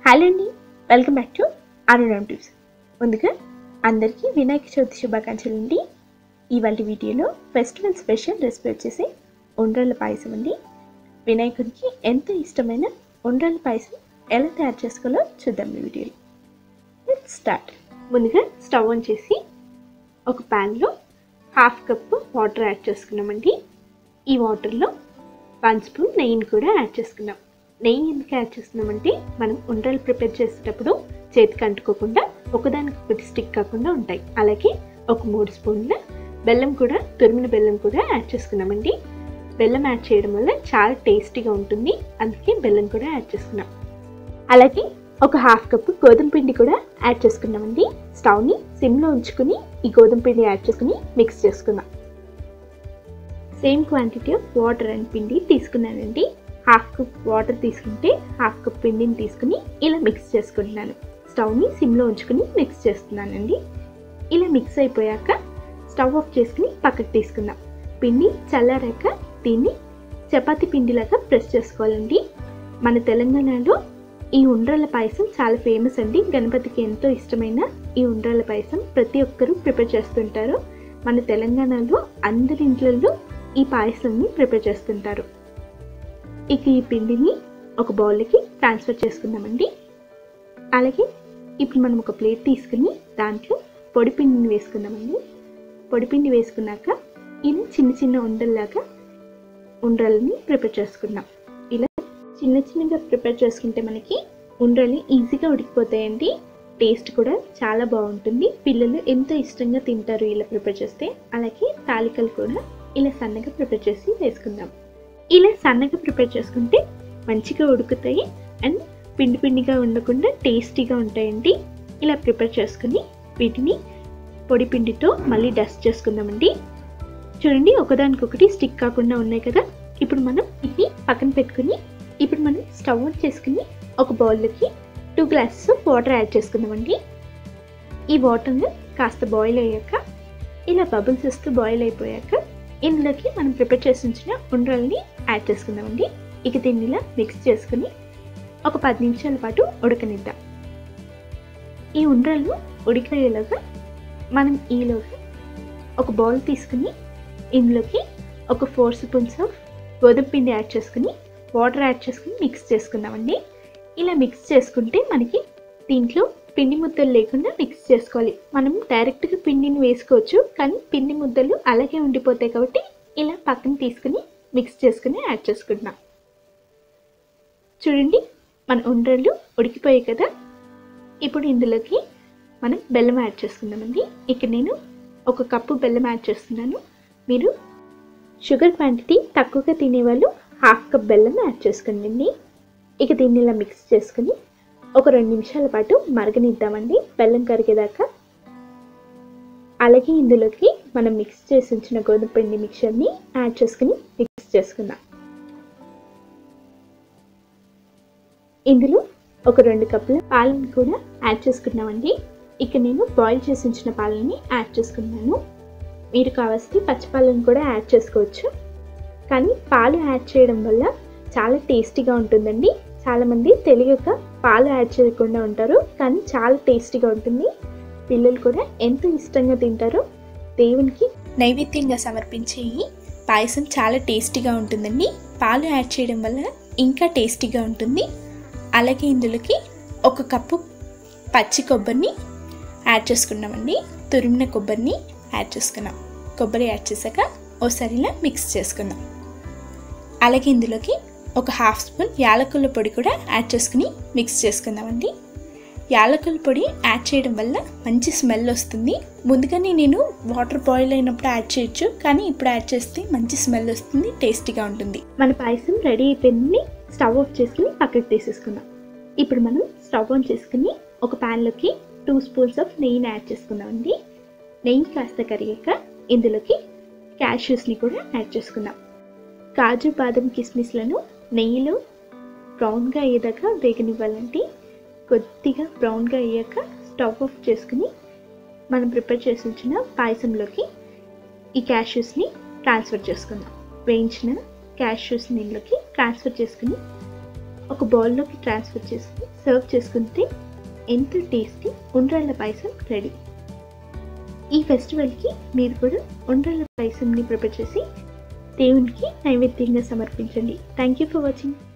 hello అండి welcome back to Arunam tips ముందుగా అందరికీ వినాయక చవితి శుభాకాంక్షలు అండి ఇవాళ వీడియోలో ఫెస్టివల్ స్పెషల్ రెసిపీ వచ్చేసి ఉండ్రాళ్ళ పాయసం అండి వినాయకుడికి ఎంతో ఇష్టమైన ఉండ్రాళ్ళ పాయసం ఎలా తయారు చేసుకోవాలో చూద్దాం ఈ వీడియోలో లెట్స్ స్టార్ట్ ముందుగా స్టవ్ ఆన్ చేసి ఒక ప్యాన్లో హాఫ్ కప్ వాటర్ యాడ్ చేసుకున్నామండి ఈ వాటర్లో వన్ స్పూన్ నెయ్యిని కూడా యాడ్ చేసుకున్నాం నెయ్యి ఎందుకు యాడ్ చేస్తున్నామంటే మనం ఉండ్రాలు ప్రిపేర్ చేసేటప్పుడు చేతికి అంటుకోకుండా ఒకదానికి ఒకటి స్టిక్ కాకుండా ఉంటాయి అలాగే ఒక మూడు స్పూన్ల బెల్లం కూడా తురిమిన బెల్లం కూడా యాడ్ చేసుకున్నామండి బెల్లం యాడ్ చేయడం వల్ల చాలా టేస్టీగా ఉంటుంది అందుకే బెల్లం కూడా యాడ్ చేసుకున్నాం అలాగే ఒక హాఫ్ కప్ గోధుమ పిండి కూడా యాడ్ చేసుకున్నామండి స్టవ్ని సిమ్లో ఉంచుకుని ఈ గోధుమ పిండి యాడ్ చేసుకుని మిక్స్ చేసుకుందాం same quantity of water and పిండి తీసుకున్నానండి హాఫ్ కప్ వాటర్ తీసుకుంటే హాఫ్ కప్ పిండిని తీసుకుని ఇలా మిక్స్ చేసుకుంటున్నాను స్టవ్ని సిమ్లో ఉంచుకుని మిక్స్ చేస్తున్నానండి ఇలా మిక్స్ అయిపోయాక స్టవ్ ఆఫ్ చేసుకుని పక్కకు తీసుకుందాం పిండి చల్లారాక దీన్ని చపాతీ పిండిలాగా ప్రెస్ చేసుకోవాలండి మన తెలంగాణలో ఈ ఉండ్రాళ్ళ పాయసం చాలా ఫేమస్ అండి గణపతికి ఎంతో ఇష్టమైన ఈ ఉండ్రాళ్ళ పాయసం ప్రతి ఒక్కరూ ప్రిపేర్ చేస్తుంటారు మన తెలంగాణలో అందరి ఇంట్లలో ఈ పాయసాన్ని ప్రిపేర్ చేస్తుంటారు ఇక ఈ పిండిని ఒక బౌల్కి ట్రాన్స్ఫర్ చేసుకుందామండి అలాగే ఇప్పుడు మనం ఒక ప్లేట్ తీసుకుని దాంట్లో పొడి పిండిని వేసుకుందామండి పొడి పిండి వేసుకున్నాక ఇలా చిన్న చిన్న ఉండల్లాగా ఉండ్రల్ని ప్రిపేర్ చేసుకుందాం ఇలా చిన్న చిన్నగా ప్రిపేర్ చేసుకుంటే మనకి ఉండ్రలు ఈజీగా ఉడికిపోతాయండి టేస్ట్ కూడా చాలా బాగుంటుంది పిల్లలు ఎంతో ఇష్టంగా తింటారు ఇలా ప్రిపేర్ చేస్తే అలాగే తాలికలు కూడా ఇలా సన్నగా ప్రిపేర్ చేసి వేసుకుందాం ఇలా సన్నగా ప్రిపేర్ చేసుకుంటే మంచిగా ఉడుకుతాయి అండ్ పిండి పిండిగా ఉండకుండా టేస్టీగా ఉంటాయండి ఇలా ప్రిపేర్ చేసుకుని వీటిని పొడి పిండితో మళ్ళీ డస్ట్ చేసుకుందామండి చూడండి ఒకదానికొకటి స్టిక్ కాకుండా ఉన్నాయి కదా ఇప్పుడు మనం వీటిని పక్కన పెట్టుకుని ఇప్పుడు మనం స్టవ్ ఆన్ చేసుకుని ఒక బౌల్లోకి two glasses of water add చేసుకుందామండి ఈ వాటర్ని కాస్త బాయిల్ అయ్యాక ఇలా బబుల్స్ వస్తూ బాయిల్ అయిపోయాక ఇందులోకి మనం ప్రిపేర్ చేసి ఉంచిన ఉండ్రల్ని యాడ్ చేసుకుందామండి ఇక దీన్ని ఇలా మిక్స్ చేసుకుని ఒక పది నిమిషాల పాటు ఉడకనిద్దాం ఈ ఉండ్రలు ఉడికేలాగా మనం ఈలోగా ఒక బౌల్ తీసుకుని ఇందులోకి ఒక ఫోర్ స్పూన్స్ ఆఫ్ గోధుమ పిండి యాడ్ చేసుకుని వాటర్ యాడ్ చేసుకుని మిక్స్ చేసుకుందామండి ఇలా మిక్స్ చేసుకుంటే మనకి దీంట్లో పిండి ముద్దలు లేకుండా మిక్స్ చేసుకోవాలి మనం డైరెక్ట్గా పిండిని వేసుకోవచ్చు కానీ పిండి ముద్దలు అలాగే ఉండిపోతాయి కాబట్టి ఇలా పక్కన తీసుకుని మిక్స్ చేసుకుని యాడ్ చేసుకుంటున్నాం చూడండి మన ఉండ్రలు ఉడికిపోయాయి కదా ఇప్పుడు ఇందులోకి మనం బెల్లం యాడ్ చేసుకుందామండి ఇక్కడ నేను ఒక కప్పు బెల్లం యాడ్ చేస్తున్నాను మీరు షుగర్ క్వాంటిటీ తక్కువగా తినేవాళ్ళు హాఫ్ కప్ బెల్లం యాడ్ చేసుకోండి ఇక దీన్ని ఇలా మిక్స్ చేసుకుని ఒక రెండు నిమిషాల పాటు మరగనిద్దామండి బెల్లం కరిగేదాకా అలాగే ఇందులోకి మనం మిక్స్ చేసి ఉంచిన గోధుమ పిండి మిక్చర్ని యాడ్ చేసుకుని మిక్స్ చేసుకుందాం ఇందులో ఒక రెండు కప్పుల పాలను కూడా యాడ్ చేసుకున్నామండి ఇక నేను బాయిల్ చేసి ఉంచిన పాలని యాడ్ చేసుకున్నాను మీరు కావాల్సి పచ్చిపాలను కూడా యాడ్ చేసుకోవచ్చు కానీ పాలు యాడ్ చేయడం వల్ల చాలా టేస్టీగా ఉంటుందండి చాలామంది తెలియక పాలు యాడ్ చేయకుండా ఉంటారు కానీ చాలా టేస్టీగా ఉంటుంది పిల్లలు కూడా ఎంతో ఇష్టంగా తింటారు దేవునికి నైవేద్యంగా సమర్పించే ఈ పాయసం చాలా టేస్టీగా ఉంటుందండి పాలు యాడ్ చేయడం వల్ల ఇంకా టేస్టీగా ఉంటుంది అలాగే ఇందులోకి ఒక కప్పు పచ్చి కొబ్బరిని యాడ్ చేసుకున్నామండి తురిమిన కొబ్బరిని యాడ్ చేసుకున్నాం కొబ్బరి యాడ్ చేశాక ఓసారి ఇలా మిక్స్ చేసుకుందాం అలాగే ఇందులోకి ఒక హాఫ్ స్పూన్ యాలకుల పొడి కూడా యాడ్ చేసుకుని మిక్స్ చేసుకుందామండి యాలకుల పొడి యాడ్ చేయడం వల్ల మంచి స్మెల్ వస్తుంది ముందుగానే నేను వాటర్ బాయిల్ అయినప్పుడు యాడ్ చేయొచ్చు కానీ ఇప్పుడు యాడ్ చేస్తే మంచి స్మెల్ వస్తుంది టేస్టీగా ఉంటుంది మన పాయసం రెడీ అయిపోయింది స్టవ్ ఆఫ్ చేసుకుని పక్కకు తీసేసుకుందాం ఇప్పుడు మనం స్టవ్ ఆన్ చేసుకుని ఒక ప్యాన్లోకి టూ స్పూన్స్ ఆఫ్ నెయ్యిని యాడ్ చేసుకుందామండి నెయ్యి కాస్త కరిగాక ఇందులోకి క్యాష్యూస్ని కూడా యాడ్ చేసుకుందాం కాజు బాదం కిస్మిస్లను నెయ్యిలో బ్రౌన్గా అయ్యేదాకా వేగనివ్వాలంటే కొద్దిగా బ్రౌన్గా అయ్యాక స్టవ్ ఆఫ్ చేసుకుని మనం ప్రిపేర్ చేసి ఉంచిన పాయసంలోకి ఈ క్యాష్యూస్ని ట్రాన్స్ఫర్ చేసుకుందాం వేయించిన క్యాష్యూస్ నీళ్ళకి ట్రాన్స్ఫర్ చేసుకుని ఒక బౌల్లోకి ట్రాన్స్ఫర్ చేసుకుని సర్వ్ చేసుకుంటే ఎంతో టేస్టీ ఉండ్రాళ్ళ పాయసం రెడీ ఈ ఫెస్టివల్కి మీరు కూడా ఉండ్రాళ్ళ పాయసంని ప్రిపేర్ చేసి దేవునికి నైవేద్యంగా సమర్పించండి థ్యాంక్ యూ ఫర్ వాచింగ్